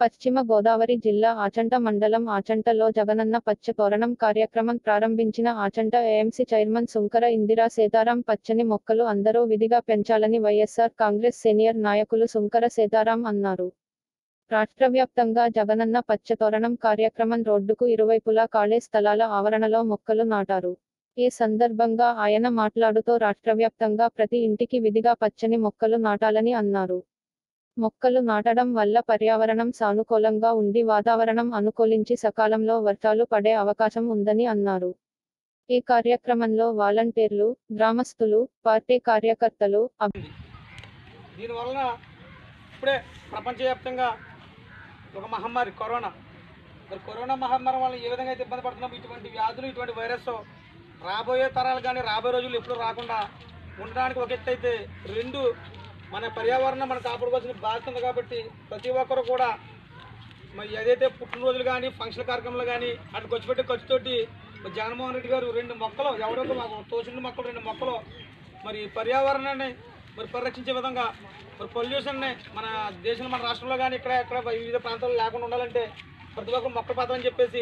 పశ్చిమ గోదావరి జిల్లా ఆచంట మండలం ఆచంటలో జగనన్న పచ్చ తోరణం కార్యక్రమం ప్రారంభించిన ఆచంట ఏఎంసీ చైర్మన్ సుంకర ఇందిరా సీతారాం పచ్చని మొక్కలు అందరూ విధిగా పెంచాలని వైఎస్ఆర్ కాంగ్రెస్ సీనియర్ నాయకులు సుంకర సీతారాం అన్నారు రాష్ట్రవ్యాప్తంగా జగనన్న పచ్చ తోరణం కార్యక్రమం రోడ్డుకు ఇరువైపులా ఖాళీ స్థలాల ఆవరణలో మొక్కలు నాటారు ఈ సందర్భంగా ఆయన మాట్లాడుతూ రాష్ట్రవ్యాప్తంగా ప్రతి ఇంటికి విధిగా పచ్చని మొక్కలు నాటాలని అన్నారు మొక్కలు నాటడం వల్ల పర్యావరణం సానుకూలంగా ఉండి వాతావరణం అనుకూలించి సకాలంలో వర్షాలు పడే అవకాశం ఉందని అన్నారు ఈ కార్యక్రమంలో వాలంటీర్లు గ్రామస్తులు పార్టీ కార్యకర్తలు అబ్- దీనివలన ఇప్పుడే ప్రపంచవ్యాప్తంగా ఒక మహమ్మారి కరోనా మరి కరోనా మహమ్మారి వల్ల ఏ విధంగా అయితే ఇబ్బంది పడుతున్నాం ఇటువంటి వ్యాధులు ఇటువంటి వైరస్ రాబోయే తరాలు కానీ రాబోయే రోజులు ఎప్పుడు రాకుండా ఉండడానికి ఒక ఎత్తు అయితే రెండు మన పర్యావరణం మనం కాపాడుకోవాల్సిన బాధ్యత ఉంది కాబట్టి ప్రతి ఒక్కరు కూడా మరి ఏదైతే పుట్టినరోజులు కానీ ఫంక్షన్ కార్యక్రమాలు కానీ అటు ఖర్చు పెట్టే ఖర్చుతోటి మరి జగన్మోహన్ రెడ్డి గారు రెండు మొక్కలు ఎవరో మాకు తోచిన మొక్కలు రెండు మొక్కలు మరి పర్యావరణాన్ని మరి పరిరక్షించే విధంగా మరి పొల్యూషన్ని మన దేశంలో మన రాష్ట్రంలో కానీ ఇక్కడ ఇక్కడ వివిధ ప్రాంతాల్లో లేకుండా ఉండాలంటే ప్రతి ఒక్కరు మొక్కలు పాతాలని చెప్పేసి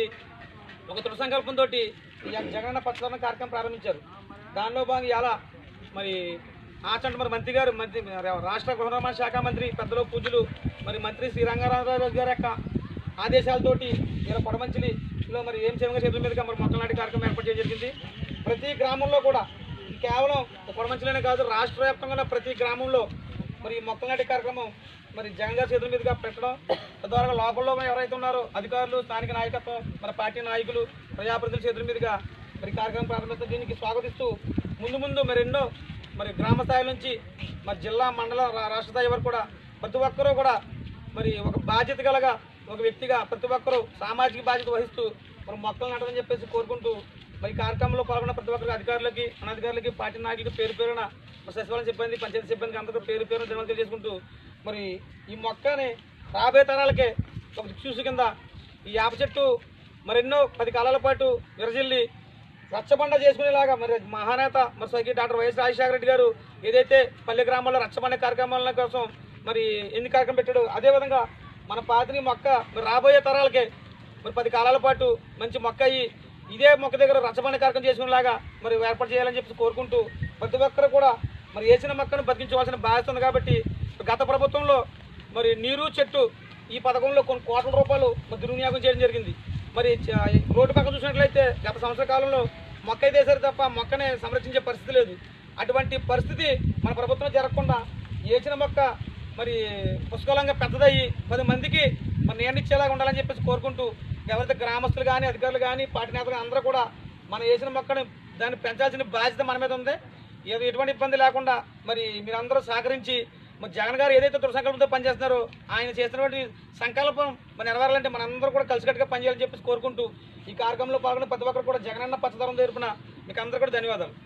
ఒక దృఢ సంకల్పంతో జగనన్న పచ్చదనం కార్యక్రమం ప్రారంభించారు దానిలో భాగంగా ఇలా మరి ఆచంట మరి మంత్రి గారు మంత్రి రాష్ట్ర గృహ నిర్మాణ శాఖ మంత్రి పెద్దలు పూజలు మరి మంత్రి శ్రీ రంగారావు గారి యొక్క ఆదేశాలతోటి ఇలా పొడమంచిలిలో మరి ఏం చేయంగా చేతుల మీదుగా మరి మొక్కల నాటి కార్యక్రమం ఏర్పాటు చేయడం జరిగింది ప్రతి గ్రామంలో కూడా ఇది కేవలం పొడమంచిలోనే కాదు రాష్ట్ర వ్యాప్తంగా ఉన్న ప్రతి గ్రామంలో మరి ఈ మొక్కల నాటి కార్యక్రమం మరి జగన్ గారి చేతుల మీదుగా పెట్టడం తద్వారా లోకల్లో ఎవరైతే ఉన్నారో అధికారులు స్థానిక నాయకత్వం మన పార్టీ నాయకులు ప్రజాప్రతినిధుల చేతుల మీదుగా మరి ఈ కార్యక్రమం ప్రారంభిస్తూ దీనికి స్వాగతిస్తూ ముందు ముందు మరి ఎన్నో మరి గ్రామ స్థాయి నుంచి మరి జిల్లా మండల రా- రాష్ట్ర స్థాయి వరకు కూడా ప్రతి ఒక్కరూ కూడా మరి ఒక బాధ్యత గలగా ఒక వ్యక్తిగా ప్రతి ఒక్కరూ సామాజిక బాధ్యత వహిస్తూ మరి మొక్కలు నాటదని చెప్పేసి కోరుకుంటూ మరి ఈ కార్యక్రమంలో పాల్గొన్న ప్రతి ఒక్కరికి అధికారులకి అనధికారులకి పార్టీ నాయకులకి పేరు పేరున మరి సచివాలయం సిబ్బంది పంచాయతీ సిబ్బందికి అందరికీ పేరు పేరున ధన్యవాదాలు తెలియజేసుకుంటూ మరి ఈ మొక్కని రాబోయే తరాలకే ఒక దిక్సూసి కింద ఈ యాప చెట్టు మరెన్నో పది కాలాల పాటు విరజిల్లి రచ్చబండ చేసుకునేలాగా మరి మహానేత మరి స్వర్గీయ డాక్టర్ వైఎస్ రాజశేఖర రెడ్డి గారు ఏదైతే పల్లె గ్రామాల్లో రచ్చబండ కార్యక్రమాల కోసం మరి ఎన్ని కార్యక్రమం పెట్టాడు అదేవిధంగా మన పాతిని మొక్క మరి రాబోయే తరాలకే మరి పది కాలాల పాటు మంచి మొక్క అయ్యి ఇదే మొక్క దగ్గర రచ్చబండ కార్యక్రమం చేసుకునేలాగా మరి ఏర్పాటు చేయాలని చెప్పి కోరుకుంటూ ప్రతి ఒక్కరు కూడా మరి వేసిన మొక్కను బతికించవలసిన బాధ్యత ఉంది కాబట్టి గత ప్రభుత్వంలో మరి నీరు చెట్టు ఈ పథకంలో కొన్ని కోట్ల రూపాయలు మరి దుర్వినియోగం చేయడం జరిగింది మరి చ- రోడ్డు పక్కన చూసినట్లయితే గత సంవత్సర కాలంలో మొక్క అయితే వేసారు తప్ప మొక్కనే సంరక్షించే పరిస్థితి లేదు అటువంటి పరిస్థితి మన ప్రభుత్వం జరగకుండా వేసిన మొక్క మరి పుష్కలంగా పెద్దదయ్యి పది మందికి మరి నియమించేలాగా ఉండాలని చెప్పేసి కోరుకుంటూ ఎవరైతే గ్రామస్తులు కానీ అధికారులు కానీ పార్టీ నేతలు అందరూ కూడా మనం వేసిన మొక్కను దాన్ని పెంచాల్సిన బాధ్యత మన మీద ఉంది ఏదో ఎటువంటి ఇబ్బంది లేకుండా మరి మీరందరూ సహకరించి మరి జగన్ గారు ఏదైతే దృఢ సంకల్పంతో పనిచేస్తున్నారో ఆయన చేసినటువంటి సంకల్పం మరి నెరవేరాలంటే మనందరూ కూడా కలిసికట్టుగా పనిచేయాలని చెప్పేసి కోరుకుంటూ ఈ కార్యక్రమంలో పాల్గొన్న ప్రతి ఒక్కరు కూడా జగనన్న పచ్చదనం తరపున మీకు అందరూ కూడా ధన్యవాదాలు